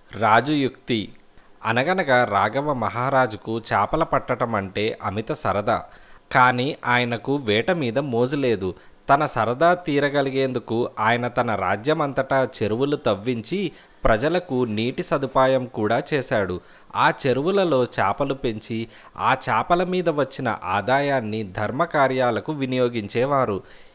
రాజు యుక్తి అనగనగా రాఘవ మహారాజుకు చేపల పట్టటం అంటే అమిత సరదా కానీ ఆయనకు వేట మీద మోజు లేదు తన సరదా తీరగలిగేందుకు ఆయన తన రాజ్యమంతటా చెరువులు తవ్వించి ప్రజలకు నీటి సదుపాయం కూడా చేశాడు ఆ చెరువులలో చేపలు పెంచి ఆ చేపల మీద వచ్చిన ఆదాయాన్ని ధర్మ కార్యాలకు వినియోగించేవారు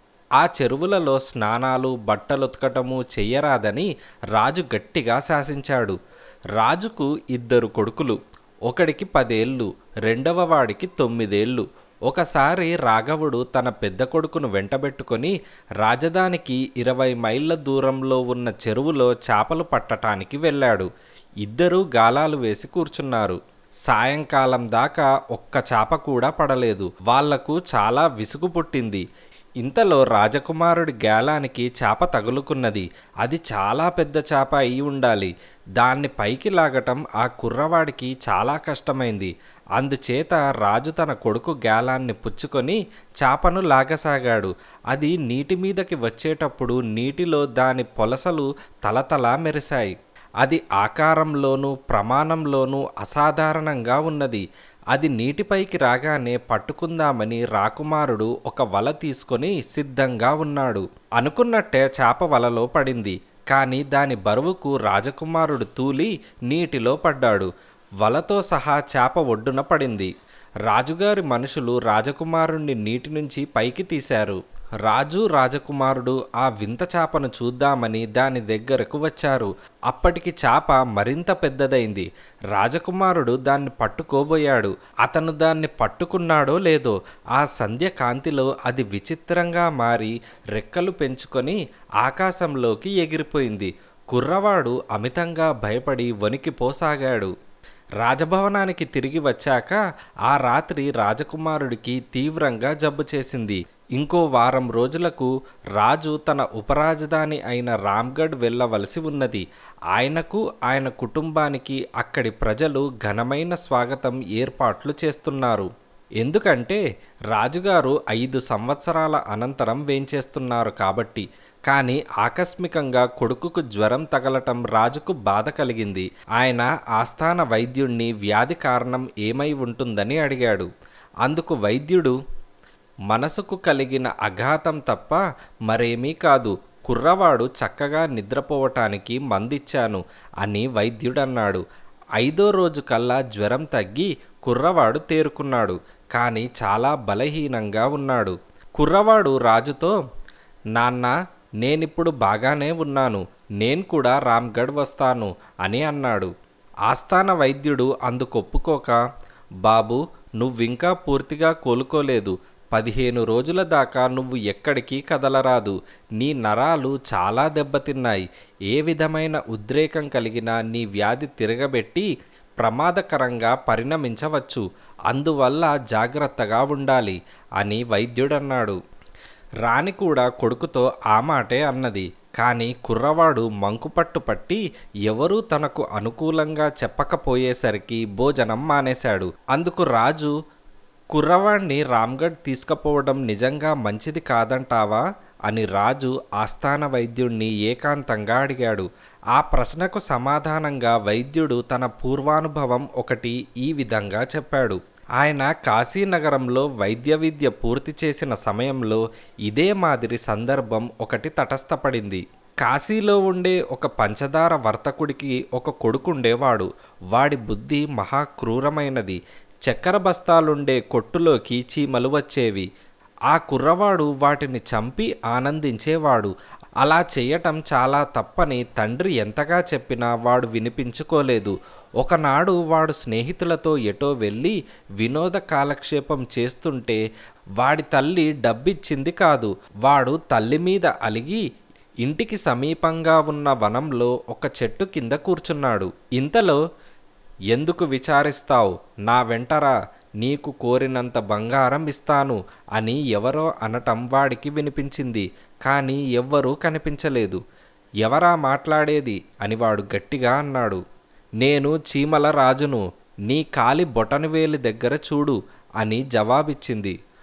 ఆ చెరువులలో స్నానాలు బట్టలుతకటము చెయ్యరాదని రాజు గట్టిగా శాసించాడు రాజుకు ఇద్దరు కొడుకులు ఒకడికి పదేళ్ళు రెండవ వాడికి తొమ్మిదేళ్ళు ఒకసారి రాఘవుడు తన పెద్ద కొడుకును వెంటబెట్టుకొని రాజధానికి ఇరవై మైళ్ళ దూరంలో ఉన్న చెరువులో చేపలు పట్టటానికి వెళ్ళాడు ఇద్దరూ గాలాలు వేసి కూర్చున్నారు సాయంకాలం దాకా ఒక్క చేప కూడా పడలేదు వాళ్లకు చాలా విసుగు పుట్టింది ఇంతలో రాజకుమారుడి గేలానికి చేప తగులుకున్నది అది చాలా పెద్ద చేప అయి ఉండాలి దాన్ని పైకి లాగటం ఆ కుర్రవాడికి చాలా కష్టమైంది అందుచేత రాజు తన కొడుకు గేలాన్ని పుచ్చుకొని చేపను లాగసాగాడు అది నీటి మీదకి వచ్చేటప్పుడు నీటిలో దాని పొలసలు తలతలా మెరిశాయి అది ఆకారంలోనూ ప్రమాణంలోనూ అసాధారణంగా ఉన్నది అది నీటిపైకి రాగానే పట్టుకుందామని రాకుమారుడు ఒక వల తీసుకొని సిద్ధంగా ఉన్నాడు అనుకున్నట్టే చేప వలలో పడింది కానీ దాని బరువుకు రాజకుమారుడు తూలి నీటిలో పడ్డాడు వలతో సహా చేప ఒడ్డున పడింది రాజుగారి మనుషులు రాజకుమారుణ్ణి నీటి నుంచి పైకి తీశారు రాజు రాజకుమారుడు ఆ వింత చేపను చూద్దామని దాని దగ్గరకు వచ్చారు అప్పటికి చేప మరింత పెద్దదైంది రాజకుమారుడు దాన్ని పట్టుకోబోయాడు అతను దాన్ని పట్టుకున్నాడో లేదో ఆ సంధ్య కాంతిలో అది విచిత్రంగా మారి రెక్కలు పెంచుకొని ఆకాశంలోకి ఎగిరిపోయింది కుర్రవాడు అమితంగా భయపడి వణికిపోసాగాడు రాజభవనానికి తిరిగి వచ్చాక ఆ రాత్రి రాజకుమారుడికి తీవ్రంగా జబ్బు చేసింది ఇంకో వారం రోజులకు రాజు తన ఉపరాజధాని అయిన రామ్గఢ్ వెళ్ళవలసి ఉన్నది ఆయనకు ఆయన కుటుంబానికి అక్కడి ప్రజలు ఘనమైన స్వాగతం ఏర్పాట్లు చేస్తున్నారు ఎందుకంటే రాజుగారు ఐదు సంవత్సరాల అనంతరం వేంచేస్తున్నారు కాబట్టి కానీ ఆకస్మికంగా కొడుకుకు జ్వరం తగలటం రాజుకు బాధ కలిగింది ఆయన ఆస్థాన వైద్యుణ్ణి వ్యాధి కారణం ఏమై ఉంటుందని అడిగాడు అందుకు వైద్యుడు మనసుకు కలిగిన అఘాతం తప్ప మరేమీ కాదు కుర్రవాడు చక్కగా నిద్రపోవటానికి మందిచ్చాను అని వైద్యుడన్నాడు ఐదో రోజు కల్లా జ్వరం తగ్గి కుర్రవాడు తేరుకున్నాడు కానీ చాలా బలహీనంగా ఉన్నాడు కుర్రవాడు రాజుతో నాన్న నేనిప్పుడు బాగానే ఉన్నాను నేను కూడా రామ్గఢ్ వస్తాను అని అన్నాడు ఆస్థాన వైద్యుడు అందుకొప్పుకోక బాబు నువ్వింకా పూర్తిగా కోలుకోలేదు పదిహేను రోజుల దాకా నువ్వు ఎక్కడికి కదలరాదు నీ నరాలు చాలా దెబ్బతిన్నాయి ఏ విధమైన ఉద్రేకం కలిగినా నీ వ్యాధి తిరగబెట్టి ప్రమాదకరంగా పరిణమించవచ్చు అందువల్ల జాగ్రత్తగా ఉండాలి అని వైద్యుడన్నాడు రాణి కూడా కొడుకుతో ఆ మాటే అన్నది కానీ కుర్రవాడు మంకుపట్టు పట్టి ఎవరూ తనకు అనుకూలంగా చెప్పకపోయేసరికి భోజనం మానేశాడు అందుకు రాజు కుర్రవాణ్ణి రామ్గఢ్ తీసుకుపోవడం నిజంగా మంచిది కాదంటావా అని రాజు ఆస్థాన వైద్యుణ్ణి ఏకాంతంగా అడిగాడు ఆ ప్రశ్నకు సమాధానంగా వైద్యుడు తన పూర్వానుభవం ఒకటి ఈ విధంగా చెప్పాడు ఆయన కాశీనగరంలో వైద్య విద్య పూర్తి చేసిన సమయంలో ఇదే మాదిరి సందర్భం ఒకటి తటస్థపడింది కాశీలో ఉండే ఒక పంచదార వర్తకుడికి ఒక కొడుకుండేవాడు వాడి బుద్ధి మహా క్రూరమైనది చక్కెర బస్తాలుండే కొట్టులోకి చీమలు వచ్చేవి ఆ కుర్రవాడు వాటిని చంపి ఆనందించేవాడు అలా చేయటం చాలా తప్పని తండ్రి ఎంతగా చెప్పినా వాడు వినిపించుకోలేదు ఒకనాడు వాడు స్నేహితులతో ఎటో వెళ్ళి వినోద కాలక్షేపం చేస్తుంటే వాడి తల్లి డబ్బిచ్చింది కాదు వాడు తల్లి మీద అలిగి ఇంటికి సమీపంగా ఉన్న వనంలో ఒక చెట్టు కింద కూర్చున్నాడు ఇంతలో ఎందుకు విచారిస్తావు నా వెంటరా నీకు కోరినంత బంగారం ఇస్తాను అని ఎవరో అనటం వాడికి వినిపించింది కానీ ఎవ్వరూ కనిపించలేదు ఎవరా మాట్లాడేది అని వాడు గట్టిగా అన్నాడు నేను చీమల రాజును నీ కాలి బొటనవేలి దగ్గర చూడు అని జవాబిచ్చింది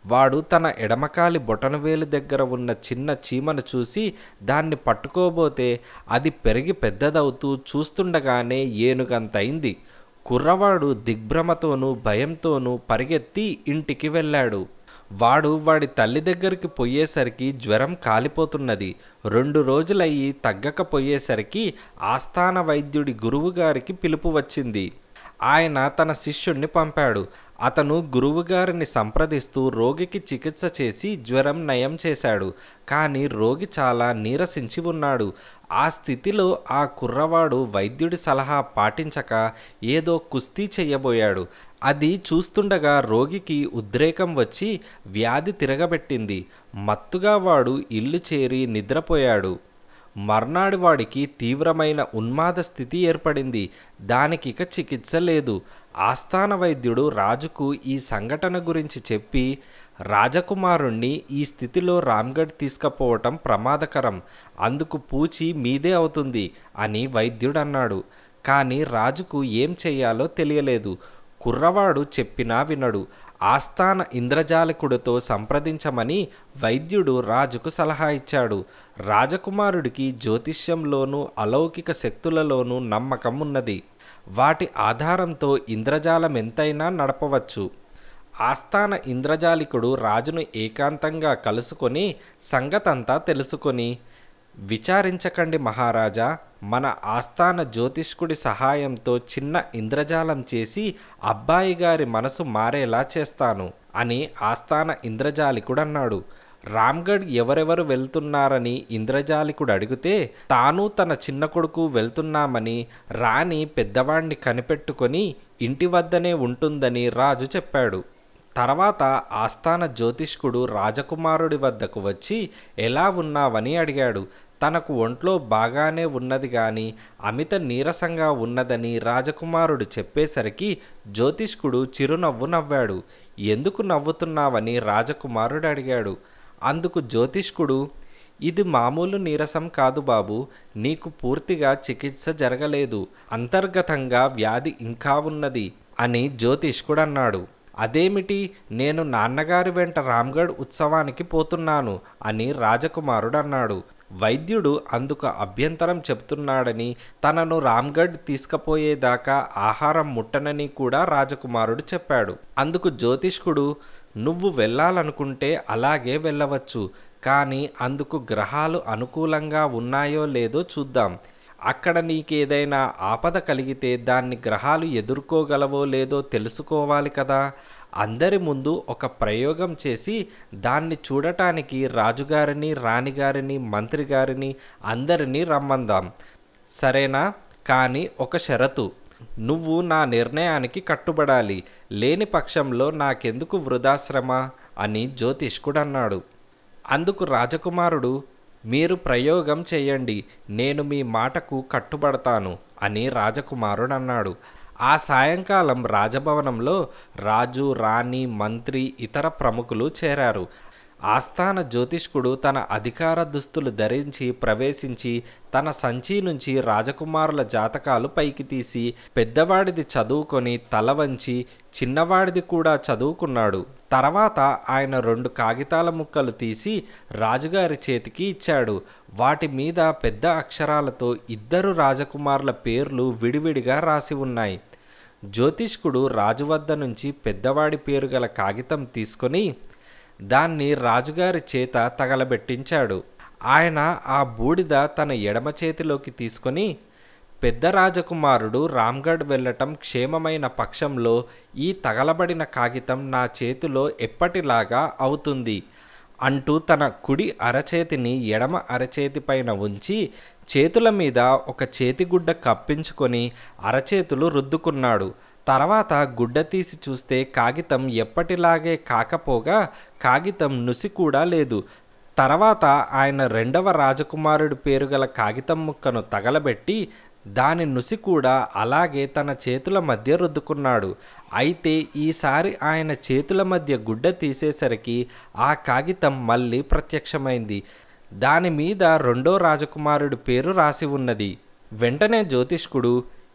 వాడు తన ఎడమకాలి బొటనవేలు దగ్గర ఉన్న చిన్న చీమను చూసి దాన్ని పట్టుకోబోతే అది పెరిగి పెద్దదవుతూ చూస్తుండగానే ఏనుగంతైంది కుర్రవాడు దిగ్భ్రమతోనూ భయంతోనూ పరిగెత్తి ఇంటికి వెళ్ళాడు వాడు వాడి తల్లి దగ్గరికి పోయేసరికి జ్వరం కాలిపోతున్నది రెండు రోజులయ్యి తగ్గకపోయేసరికి ఆస్థాన వైద్యుడి గురువుగారికి పిలుపు వచ్చింది ఆయన తన శిష్యుణ్ణి పంపాడు అతను గురువుగారిని సంప్రదిస్తూ రోగికి చికిత్స చేసి జ్వరం నయం చేశాడు కానీ రోగి చాలా నీరసించి ఉన్నాడు ఆ స్థితిలో ఆ కుర్రవాడు వైద్యుడి సలహా పాటించక ఏదో కుస్తీ చెయ్యబోయాడు అది చూస్తుండగా రోగికి ఉద్రేకం వచ్చి వ్యాధి తిరగబెట్టింది మత్తుగా వాడు ఇల్లు చేరి నిద్రపోయాడు మర్నాడు వాడికి తీవ్రమైన ఉన్మాద స్థితి ఏర్పడింది దానికిక చికిత్స లేదు ఆస్థాన వైద్యుడు రాజుకు ఈ సంఘటన గురించి చెప్పి రాజకుమారుణ్ణి ఈ స్థితిలో రామ్గఢ్ తీసుకుపోవటం ప్రమాదకరం అందుకు పూచి మీదే అవుతుంది అని వైద్యుడు అన్నాడు కానీ రాజుకు ఏం చెయ్యాలో తెలియలేదు కుర్రవాడు చెప్పినా వినడు ఆస్థాన ఇంద్రజాలకుడితో సంప్రదించమని వైద్యుడు రాజుకు సలహా ఇచ్చాడు రాజకుమారుడికి జ్యోతిష్యంలోనూ అలౌకిక శక్తులలోనూ నమ్మకం ఉన్నది వాటి ఆధారంతో ఇంద్రజాలం ఎంతైనా నడపవచ్చు ఆస్థాన ఇంద్రజాలికుడు రాజును ఏకాంతంగా కలుసుకొని సంగతంతా తెలుసుకొని విచారించకండి మహారాజా మన ఆస్థాన జ్యోతిష్కుడి సహాయంతో చిన్న ఇంద్రజాలం చేసి అబ్బాయి గారి మనసు మారేలా చేస్తాను అని ఆస్థాన ఇంద్రజాలికుడు అన్నాడు రామ్గఢ్ ఎవరెవరు వెళ్తున్నారని ఇంద్రజాలికుడు అడిగితే తాను తన చిన్న కొడుకు వెళ్తున్నామని రాణి పెద్దవాణ్ణి కనిపెట్టుకొని ఇంటి వద్దనే ఉంటుందని రాజు చెప్పాడు తర్వాత ఆస్థాన జ్యోతిష్కుడు రాజకుమారుడి వద్దకు వచ్చి ఎలా ఉన్నావని అడిగాడు తనకు ఒంట్లో బాగానే ఉన్నది గాని అమిత నీరసంగా ఉన్నదని రాజకుమారుడు చెప్పేసరికి జ్యోతిష్కుడు చిరునవ్వు నవ్వాడు ఎందుకు నవ్వుతున్నావని రాజకుమారుడు అడిగాడు అందుకు జ్యోతిష్కుడు ఇది మామూలు నీరసం కాదు బాబు నీకు పూర్తిగా చికిత్స జరగలేదు అంతర్గతంగా వ్యాధి ఇంకా ఉన్నది అని జ్యోతిష్కుడు అన్నాడు అదేమిటి నేను నాన్నగారి వెంట రామ్గఢ్ ఉత్సవానికి పోతున్నాను అని రాజకుమారుడు అన్నాడు వైద్యుడు అందుకు అభ్యంతరం చెప్తున్నాడని తనను రామ్గఢ్ తీసుకుపోయేదాకా ఆహారం ముట్టనని కూడా రాజకుమారుడు చెప్పాడు అందుకు జ్యోతిష్కుడు నువ్వు వెళ్ళాలనుకుంటే అలాగే వెళ్ళవచ్చు కానీ అందుకు గ్రహాలు అనుకూలంగా ఉన్నాయో లేదో చూద్దాం అక్కడ నీకేదైనా ఆపద కలిగితే దాన్ని గ్రహాలు ఎదుర్కోగలవో లేదో తెలుసుకోవాలి కదా అందరి ముందు ఒక ప్రయోగం చేసి దాన్ని చూడటానికి రాజుగారిని రాణిగారిని మంత్రి గారిని అందరినీ రమ్మందాం సరేనా కానీ ఒక షరతు నువ్వు నా నిర్ణయానికి కట్టుబడాలి లేని పక్షంలో నాకెందుకు వృధాశ్రమ అని జ్యోతిష్కుడు అన్నాడు అందుకు రాజకుమారుడు మీరు ప్రయోగం చేయండి నేను మీ మాటకు కట్టుబడతాను అని రాజకుమారుడు అన్నాడు ఆ సాయంకాలం రాజభవనంలో రాజు రాణి మంత్రి ఇతర ప్రముఖులు చేరారు ఆస్థాన జ్యోతిష్కుడు తన అధికార దుస్తులు ధరించి ప్రవేశించి తన సంచి నుంచి రాజకుమారుల జాతకాలు పైకి తీసి పెద్దవాడిది చదువుకొని తల వంచి చిన్నవాడిది కూడా చదువుకున్నాడు తర్వాత ఆయన రెండు కాగితాల ముక్కలు తీసి రాజుగారి చేతికి ఇచ్చాడు వాటి మీద పెద్ద అక్షరాలతో ఇద్దరు రాజకుమారుల పేర్లు విడివిడిగా రాసి ఉన్నాయి జ్యోతిష్కుడు రాజు వద్ద నుంచి పెద్దవాడి పేరు గల కాగితం తీసుకొని దాన్ని రాజుగారి చేత తగలబెట్టించాడు ఆయన ఆ బూడిద తన ఎడమ చేతిలోకి తీసుకొని పెద్ద రాజకుమారుడు రామ్గఢ్ వెళ్ళటం క్షేమమైన పక్షంలో ఈ తగలబడిన కాగితం నా చేతిలో ఎప్పటిలాగా అవుతుంది అంటూ తన కుడి అరచేతిని ఎడమ అరచేతిపైన ఉంచి చేతుల మీద ఒక చేతిగుడ్డ కప్పించుకొని అరచేతులు రుద్దుకున్నాడు తర్వాత గుడ్డ తీసి చూస్తే కాగితం ఎప్పటిలాగే కాకపోగా కాగితం నుసి కూడా లేదు తర్వాత ఆయన రెండవ రాజకుమారుడి పేరు గల కాగితం ముక్కను తగలబెట్టి దాని నుసి కూడా అలాగే తన చేతుల మధ్య రుద్దుకున్నాడు అయితే ఈసారి ఆయన చేతుల మధ్య గుడ్డ తీసేసరికి ఆ కాగితం మళ్ళీ ప్రత్యక్షమైంది దాని మీద రెండో రాజకుమారుడి పేరు రాసి ఉన్నది వెంటనే జ్యోతిష్కుడు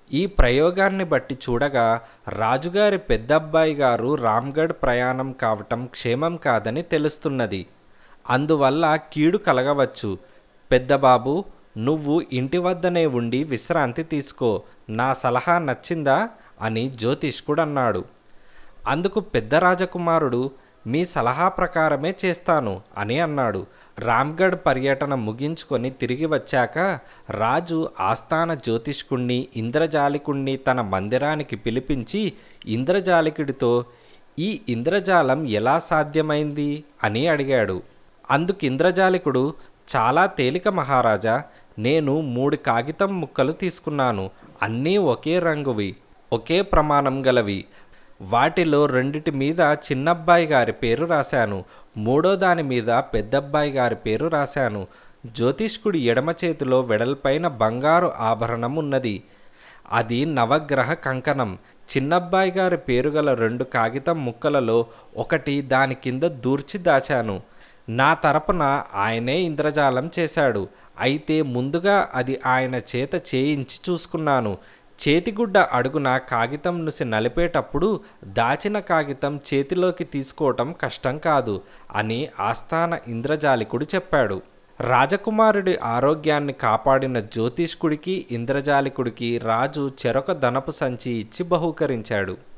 ఈ ప్రయోగాన్ని బట్టి చూడగా రాజుగారి పెద్దబ్బాయి గారు రామ్గఢ్ ప్రయాణం కావటం క్షేమం కాదని తెలుస్తున్నది అందువల్ల కీడు కలగవచ్చు పెద్దబాబు నువ్వు ఇంటి వద్దనే ఉండి విశ్రాంతి తీసుకో నా సలహా నచ్చిందా అని జ్యోతిష్కుడు అన్నాడు అందుకు పెద్ద రాజకుమారుడు మీ సలహా ప్రకారమే చేస్తాను అని అన్నాడు రామ్గఢ్ పర్యటన ముగించుకొని తిరిగి వచ్చాక రాజు ఆస్థాన జ్యోతిష్కుణ్ణి ఇంద్రజాలికుణ్ణి తన మందిరానికి పిలిపించి ఇంద్రజాలికుడితో ఈ ఇంద్రజాలం ఎలా సాధ్యమైంది అని అడిగాడు అందుకు ఇంద్రజాలికుడు చాలా తేలిక మహారాజా నేను మూడు కాగితం ముక్కలు తీసుకున్నాను అన్నీ ఒకే రంగువి ఒకే ప్రమాణం గలవి వాటిలో రెండిటి మీద చిన్నబ్బాయి గారి పేరు రాశాను మూడో దాని మీద పెద్దబ్బాయి గారి పేరు రాశాను జ్యోతిష్కుడి ఎడమ చేతిలో వెడల్పైన బంగారు ఆభరణం ఉన్నది అది నవగ్రహ కంకణం చిన్నబ్బాయి గారి పేరు గల రెండు కాగితం ముక్కలలో ఒకటి దాని కింద దూర్చి దాచాను నా తరపున ఆయనే ఇంద్రజాలం చేశాడు అయితే ముందుగా అది ఆయన చేత చేయించి చూసుకున్నాను చేతిగుడ్డ అడుగున కాగితం నుసి నలిపేటప్పుడు దాచిన కాగితం చేతిలోకి తీసుకోవటం కష్టం కాదు అని ఆస్థాన ఇంద్రజాలికుడు చెప్పాడు రాజకుమారుడి ఆరోగ్యాన్ని కాపాడిన జ్యోతిష్కుడికి ఇంద్రజాలికుడికి రాజు చెరొక ధనపు సంచి ఇచ్చి బహూకరించాడు